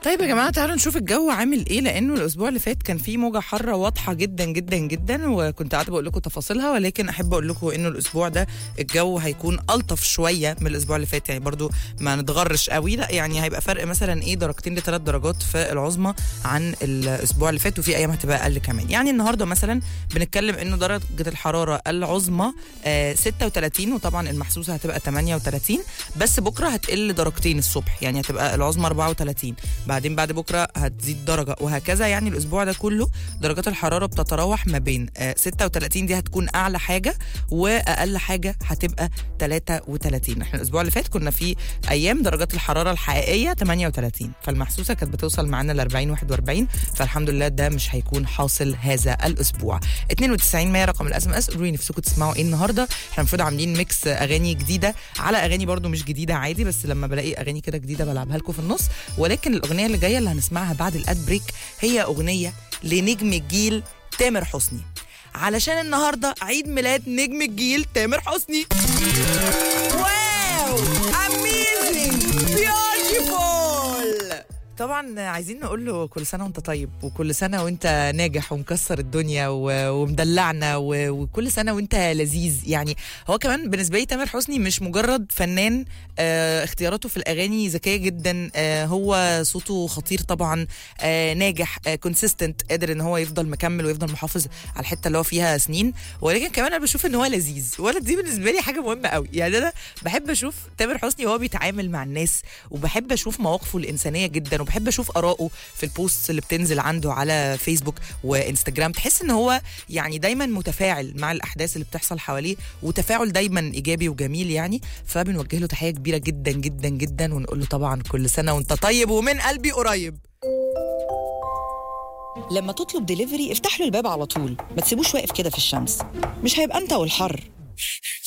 طيب يا جماعه تعالوا نشوف الجو عامل ايه لانه الاسبوع اللي فات كان في موجه حاره واضحه جدا جدا جدا وكنت قاعده بقول لكم تفاصيلها ولكن احب اقول لكم انه الاسبوع ده الجو هيكون الطف شويه من الاسبوع اللي فات يعني برضو ما نتغرش قوي لا يعني هيبقى فرق مثلا ايه درجتين لثلاث درجات في العظمى عن الاسبوع اللي فات وفي ايام هتبقى اقل كمان يعني النهارده مثلا بنتكلم انه درجه الحراره العظمى آه 36 وطبعا المحسوسه هتبقى 38 بس بكره هتقل درجتين الصبح يعني هتبقى العظمى 34 بعدين بعد بكره هتزيد درجه وهكذا يعني الاسبوع ده كله درجات الحراره بتتراوح ما بين آه 36 دي هتكون اعلى حاجه واقل حاجه هتبقى 33 احنا الاسبوع اللي فات كنا في ايام درجات الحراره الحقيقيه 38 فالمحسوسه كانت بتوصل معانا ل 40 41 فالحمد لله ده مش هيكون حاصل هذا الاسبوع 92 100 رقم الاس ام اس قولوا لي نفسكم تسمعوا ايه النهارده احنا المفروض عاملين ميكس اغاني جديده على اغاني برضو مش جديده عادي بس لما بلاقي اغاني كده جديده بلعبها لكم في النص ولكن الاغنيه اللي جايه اللي هنسمعها بعد الاد بريك هي اغنيه لنجم الجيل تامر حسني علشان النهارده عيد ميلاد نجم الجيل تامر حسني واو اميزنج بيوتيفول طبعا عايزين نقول له كل سنه وانت طيب وكل سنه وانت ناجح ومكسر الدنيا و- ومدلعنا و- وكل سنه وانت لذيذ يعني هو كمان بالنسبه لي تامر حسني مش مجرد فنان آه اختياراته في الاغاني ذكيه جدا آه هو صوته خطير طبعا آه ناجح آه كونسيستنت قادر ان هو يفضل مكمل ويفضل محافظ على الحته اللي هو فيها سنين ولكن كمان انا بشوف ان هو لذيذ ولا دي بالنسبه لي حاجه مهمه قوي يعني انا بحب اشوف تامر حسني وهو بيتعامل مع الناس وبحب اشوف مواقفه الانسانيه جدا وبحب اشوف ارائه في البوست اللي بتنزل عنده على فيسبوك وانستجرام تحس ان هو يعني دايما متفاعل مع الاحداث اللي بتحصل حواليه وتفاعل دايما ايجابي وجميل يعني فبنوجه له تحيه كبيره جدا جدا جدا ونقول له طبعا كل سنه وانت طيب ومن قلبي قريب لما تطلب دليفري افتح له الباب على طول ما تسيبوش واقف كده في الشمس مش هيبقى انت والحر